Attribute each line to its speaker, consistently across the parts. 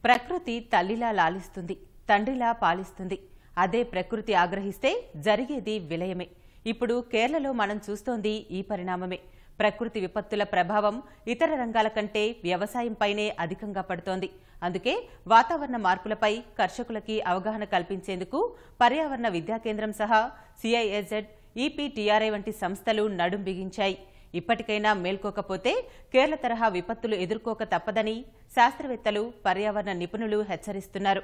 Speaker 1: ప్రకృతి తల్లిలా లాలిస్తుంది తండ్రిలా పాలిస్తుంది అదే ప్రకృతి ఆగ్రహిస్తే జరిగేది విలయమే ఇప్పుడు కేరళలో మనం చూస్తోంది ఈ పరిణామమే ప్రకృతి విపత్తుల ప్రభావం ఇతర రంగాల కంటే వ్యవసాయంపైనే అధికంగా పడుతోంది అందుకే వాతావరణ మార్పులపై కర్షకులకి అవగాహన కల్పించేందుకు పర్యావరణ విద్యా కేంద్రం సహా సిఐఎజెడ్ ఈపీటీఆర్ఐ వంటి సంస్థలు నడుం బిగించాయి ఇప్పటికైనా మేల్కోకపోతే కేరళ తరహా విపత్తులు ఎదుర్కోక తప్పదని శాస్త్రవేత్తలు పర్యావరణ నిపుణులు హెచ్చరిస్తున్నారు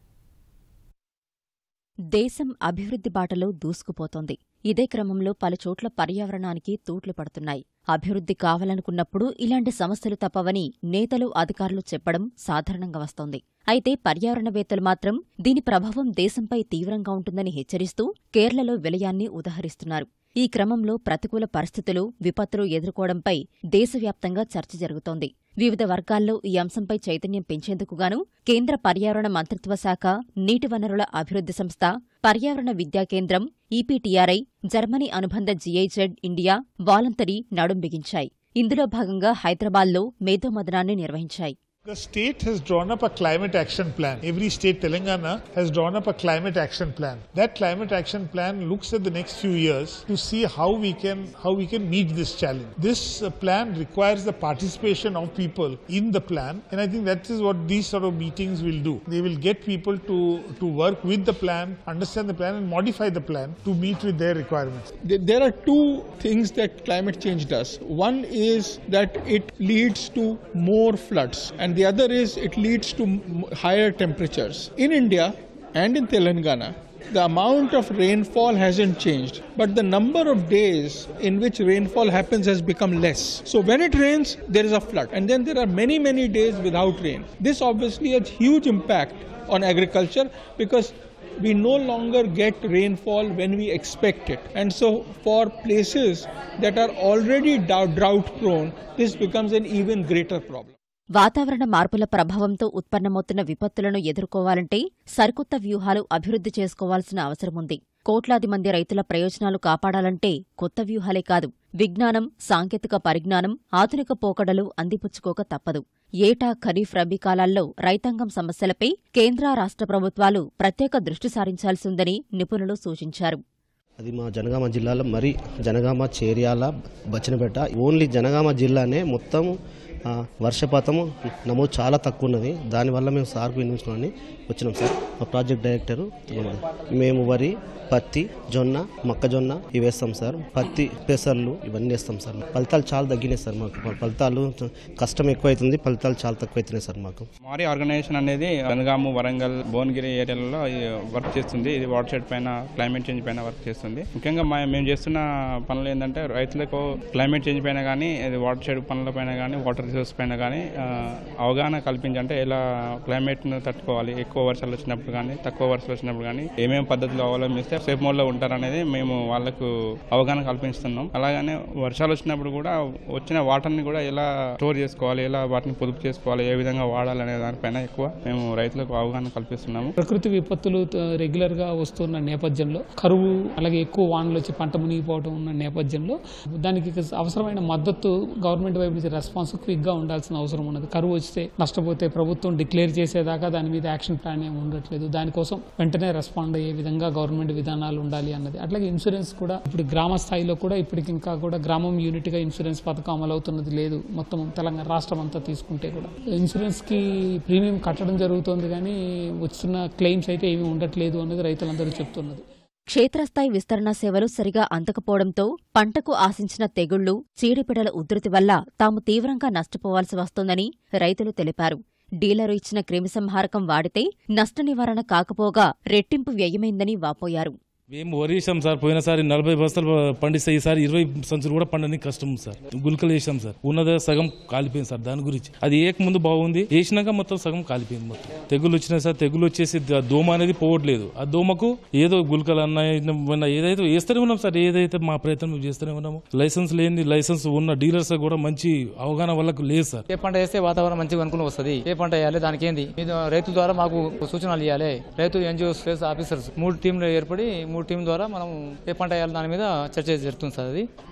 Speaker 2: దేశం అభివృద్ధి బాటలో దూసుకుపోతోంది ఇదే క్రమంలో పలుచోట్ల పర్యావరణానికి తూట్లు పడుతున్నాయి అభివృద్ధి కావాలనుకున్నప్పుడు ఇలాంటి సమస్యలు తప్పవని నేతలు అధికారులు చెప్పడం సాధారణంగా వస్తోంది అయితే పర్యావరణవేత్తలు మాత్రం దీని ప్రభావం దేశంపై తీవ్రంగా ఉంటుందని హెచ్చరిస్తూ కేరళలో విలయాన్ని ఉదహరిస్తున్నారు ఈ క్రమంలో ప్రతికూల పరిస్థితులు విపత్తులు ఎదుర్కోవడంపై దేశవ్యాప్తంగా చర్చ జరుగుతోంది వివిధ వర్గాల్లో ఈ అంశంపై చైతన్యం పెంచేందుకుగాను కేంద్ర పర్యావరణ మంత్రిత్వ శాఖ నీటి వనరుల అభివృద్ధి సంస్థ పర్యావరణ విద్యా కేంద్రం ఈపీటీఆర్ఐ జర్మనీ అనుబంధ జీఐజెడ్ ఇండియా వాలంతరీ నడుం బిగించాయి ఇందులో భాగంగా హైదరాబాద్లో మేధోమదనాన్ని నిర్వహించాయి
Speaker 3: The state has drawn up a climate action plan. Every state, Telangana, has drawn up a climate action plan. That climate action plan looks at the next few years to see how we can how we can meet this challenge. This uh, plan requires the participation of people in the plan, and I think that is what these sort of meetings will do. They will get people to to work with the plan, understand the plan, and modify the plan to meet with their requirements.
Speaker 4: Th- There are two things that climate change does. One is that it leads to more floods, and the other is it leads to m- higher temperatures. In India and in Telangana, the amount of rainfall hasn't changed, but the number of days in which rainfall happens has become less. So when it rains, there is a flood, and then there are many, many days without rain. This obviously has huge impact on agriculture because we no longer get rainfall when we expect it. And so, for places that are already drought prone, this becomes an even greater problem.
Speaker 2: వాతావరణ మార్పుల ప్రభావంతో ఉత్పన్నమవుతున్న విపత్తులను ఎదుర్కోవాలంటే సరికొత్త వ్యూహాలు అభివృద్ధి చేసుకోవాల్సిన అవసరముంది కోట్లాది మంది రైతుల ప్రయోజనాలు కాపాడాలంటే కొత్త వ్యూహాలే కాదు విజ్ఞానం సాంకేతిక పరిజ్ఞానం ఆధునిక పోకడలు అందిపుచ్చుకోక తప్పదు ఏటా ఖరీఫ్ రబీ కాలాల్లో రైతాంగం సమస్యలపై కేంద్ర రాష్ట్ర ప్రభుత్వాలు ప్రత్యేక దృష్టి సారించాల్సిందని నిపుణులు సూచించారు
Speaker 5: అది మా జనగామ జిల్లాలో మరి జనగామ చేర్యాల బచ్చనపేట ఓన్లీ జనగామ జిల్లానే మొత్తం ఆ, వర్షపాతము నమోదు చాలా తక్కువ ఉన్నది దానివల్ల మేము సార్కు వినిపించుకోని వచ్చినాం సార్ మా ప్రాజెక్ట్ డైరెక్టర్ మేము వరి పత్తి జొన్న మొక్కజొన్న ఇవి వేస్తాం సార్ పత్తి పెసర్లు ఇవన్నీ వేస్తాం సార్ ఫలితాలు చాలా తగ్గినాయి సార్ మాకు ఫలితాలు కష్టం ఎక్కువైతుంది ఫలితాలు చాలా తక్కువ అవుతున్నాయి సార్ మాకు
Speaker 6: మారీ ఆర్గనైజేషన్ అనేది జనగాము వరంగల్ భువనగిరి ఏరియాలలో వర్క్ చేస్తుంది ఇది వాటర్ షెడ్ పైన క్లైమేట్ చేంజ్ పైన వర్క్ చేస్తుంది ముఖ్యంగా మా- మేము చేస్తున్న పనులు ఏంటంటే రైతులకు క్లైమేట్ చేంజ్ పైన కానీ ఇది వాటర్ షెడ్ పనుల పైన కానీ వాటర్ రిసోర్స్ పైన కానీ ఆ, అవగాహన కల్పించంటే ఎలా క్లైమేట్ను తట్టుకోవాలి ఎక్కువ వర్షాలు వచ్చినప్పుడు కానీ తక్కువ వర్షాలు వచ్చినప్పుడు కానీ ఏమేమి పద్ధతులు అవలంబిస్తే సేఫ్ మోడ్లో ఉంటారనేది మేము వాళ్ళకు అవగాహన కల్పిస్తున్నాం అలాగనే వర్షాలు వచ్చినప్పుడు కూడా వచ్చిన వాటర్ని కూడా ఎలా స్టోర్ చేసుకోవాలి ఎలా వాటిని పొదుపు చేసుకోవాలి ఏ విధంగా వాడాలనే దానిపైన ఎక్కువ మేము రైతులకు అవగాహన కల్పిస్తున్నాము
Speaker 7: ప్రకృతి విపత్తులు త- రెగ్యులర్ గా వస్తున్న నేపథ్యంలో కరువు అలాగే ఎక్కువ వానలు వచ్చి పంట మునిగిపోవడం ఉన్న నేపథ్యంలో దానికి అవసరమైన మద్దతు గవర్నమెంట్ వైపు నుంచి రెస్పాన్స్ క్విక్ గా ఉండాల్సిన అవసరం ఉన్నది కరువు వస్తే నష్టపోతే ప్రభుత్వం డిక్లేర్ చేసేదాకా దాని మీద యాక్షన్ ప్లాన్ ఏమి ఉండట్లేదు దానికోసం వెంటనే రెస్పాండ్ అయ్యే విధంగా గవర్నమెంట్ విధానాలు ఉండాలి అన్నది అట్లాగే ఇన్సూరెన్స్ కూడా ఇప్పుడు గ్రామ స్థాయిలో కూడా ఇప్పటికి ఇంకా కూడా గ్రామం యూనిట్ గా ఇన్సూరెన్స్ పథకం అమలవుతున్నది లేదు మొత్తం తెలంగాణ రాష్ట్రం అంతా తీసుకుంటే కూడా ఇన్సూరెన్స్ కి ప్రీమియం కట్టడం జరుగుతోంది కానీ వస్తున్న క్లెయిమ్స్ అయితే ఏమీ ఉండట్లేదు అన్నది రైతులందరూ చెప్తున్నది
Speaker 2: క్షేత్రస్థాయి విస్తరణ సేవలు సరిగా అందకపోవడంతో పంటకు ఆశించిన తెగుళ్లు చీడపీడల ఉధృతి వల్ల తాము తీవ్రంగా నష్టపోవాల్సి వస్తోందని రైతులు తెలిపారు డీలరు ఇచ్చిన క్రిమిసంహారకం వాడితే నష్ట నివారణ కాకపోగా రెట్టింపు వ్యయమైందని వాపోయారు
Speaker 8: మేము వరి వేసాం సార్ పోయినసారి నలభై బస్తాలు పండిస్తే ఈసారి ఇరవై సంచులు కూడా పండని కష్టం సార్ గుల్కలు వేసాం సార్ ఉన్నదే సగం కాలిపోయింది సార్ దాని గురించి అది ఏక ముందు బాగుంది వేసినాక మొత్తం సగం కాలిపోయింది మొత్తం తెగులు వచ్చినాయి సార్ తెగులు వచ్చేసి ద- దోమ అనేది పోవట్లేదు ఆ దోమకు ఏదో గుల్కలు అన్న ఏదైనా ఏదైతే వేస్తూనే ఉన్నాం సార్ ఏదైతే మా ప్రయత్నం మేము చేస్తూనే ఉన్నాము లైసెన్స్ లేని లైసెన్స్ ఉన్న డీలర్స్ కూడా మంచి అవగాహన వాళ్ళకు లేదు సార్
Speaker 9: ఏ పంట వేస్తే వాతావరణం మంచిగా అనుకూలం వస్తుంది ఏ పంట వేయాలి దానికి ఏంది ఇది రైతుల ద్వారా మాకు సూచనలు ఇవ్వాలి రైతు ఎన్జిఓస్ ఆఫీసర్స్ మూడు టీంలు ఏర్పడి మూడు టీం ద్వారా మనం ఏ పంట వేయాలి దాని మీద చర్చ జరుగుతుంది సార్ అది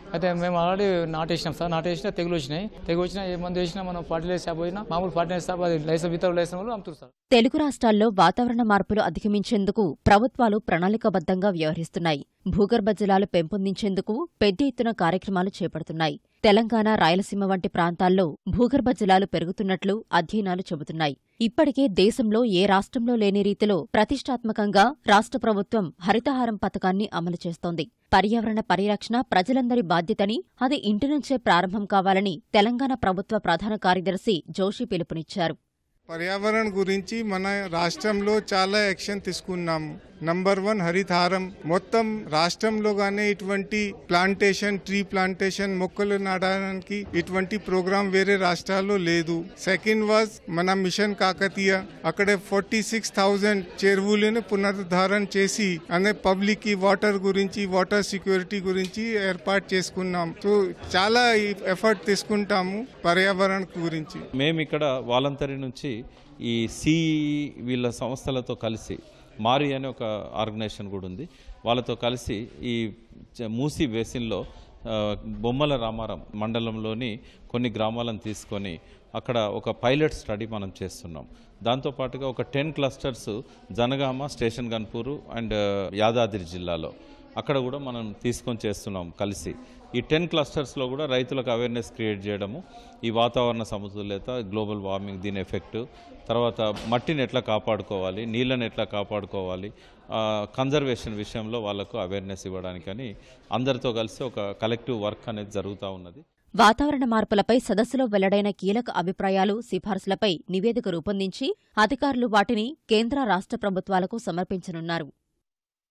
Speaker 9: అయితే మేము ఆల్రెడీ నాటేసినాం సార్ నాటేసినా తెగులు వచ్చినాయి తెగులు వచ్చినా ఏ మందు వేసినా మనం ఫర్టిలైజర్ షాప్ పోయినా మామూలు ఫర్టిలైజర్ షాప్ అది లైసెన్స్ ఇతర లైసెన్స్ వాళ్ళు అమ్ముతారు సార్
Speaker 2: తెలుగు రాష్ట్రాల్లో వాతావరణ మార్పులు అధిగమించేందుకు ప్రభుత్వాలు ప్రణాళికాబద్ధంగా వ్యవహరిస్తున్నాయి భూగర్భ జలాలు పెంపొందించేందుకు పెద్ద ఎత్తున కార్యక్రమాలు చేపడుతున్నాయి తెలంగాణ రాయలసీమ వంటి ప్రాంతాల్లో భూగర్భ జలాలు పెరుగుతున్నట్లు అధ్యయనాలు చెబుతున్నాయి ఇప్పటికే దేశంలో ఏ రాష్ట్రంలో లేని రీతిలో ప్రతిష్టాత్మకంగా రాష్ట్ర ప్రభుత్వం హరితహారం పథకాన్ని అమలు చేస్తోంది పర్యావరణ పరిరక్షణ ప్రజలందరి బాధ్యతని అది ఇంటి నుంచే ప్రారంభం కావాలని తెలంగాణ ప్రభుత్వ ప్రధాన కార్యదర్శి జోషి పిలుపునిచ్చారు
Speaker 10: పర్యావరణ గురించి మన రాష్ట్రంలో చాలా యాక్షన్ తీసుకున్నాము నంబర్ వన్ హరితహారం మొత్తం రాష్ట్రంలో గానే ఇటువంటి ప్లాంటేషన్ ట్రీ ప్లాంటేషన్ మొక్కలు నాటడానికి ఇటువంటి ప్రోగ్రామ్ వేరే రాష్ట్రాల్లో లేదు సెకండ్ వాజ్ మన మిషన్ కాకతీయ అక్కడ ఫార్టీ సిక్స్ థౌజండ్ చెరువులను పునరుద్ధారణ చేసి అనే పబ్లిక్ కి వాటర్ గురించి వాటర్ సెక్యూరిటీ గురించి ఏర్పాటు చేసుకున్నాం సో చాలా ఎఫర్ట్ తీసుకుంటాము పర్యావరణ గురించి
Speaker 11: మేము ఇక్కడ వాలంతరీ నుంచి ఈ సి వీళ్ళ సంస్థలతో కలిసి మారి అనే ఒక ఆర్గనైజేషన్ కూడా ఉంది వాళ్ళతో కలిసి ఈ చ- మూసీ బేసిన్లో ఆ, బొమ్మల రామారం మండలంలోని కొన్ని గ్రామాలను తీసుకొని అక్కడ ఒక పైలట్ స్టడీ మనం చేస్తున్నాం దాంతోపాటుగా ఒక ten clusters Janagama station Ghanpur and Yadadri జిల్లాలో అక్కడ కూడా మనం తీసుకొని చేస్తున్నాం కలిసి ఈ టెన్ క్లస్టర్స్లో కూడా రైతులకు అవేర్నెస్ క్రియేట్ చేయడము ఈ వాతావరణ సమతుల్యత గ్లోబల్ వార్మింగ్ దీని ఎఫెక్ట్ తర్వాత మట్టిని ఎట్లా కాపాడుకోవాలి నీళ్ళని ఎట్లా కాపాడుకోవాలి కన్జర్వేషన్ విషయంలో వాళ్ళకు అవేర్నెస్ ఇవ్వడానికని అందరితో కలిసి ఒక కలెక్టివ్ వర్క్ అనేది జరుగుతూ ఉన్నది
Speaker 2: వాతావరణ మార్పులపై సదస్సులో వెల్లడైన కీలక అభిప్రాయాలు సిఫార్సులపై నివేదిక రూపొందించి అధికారులు వాటిని కేంద్ర రాష్ట్ర ప్రభుత్వాలకు సమర్పించనున్నారు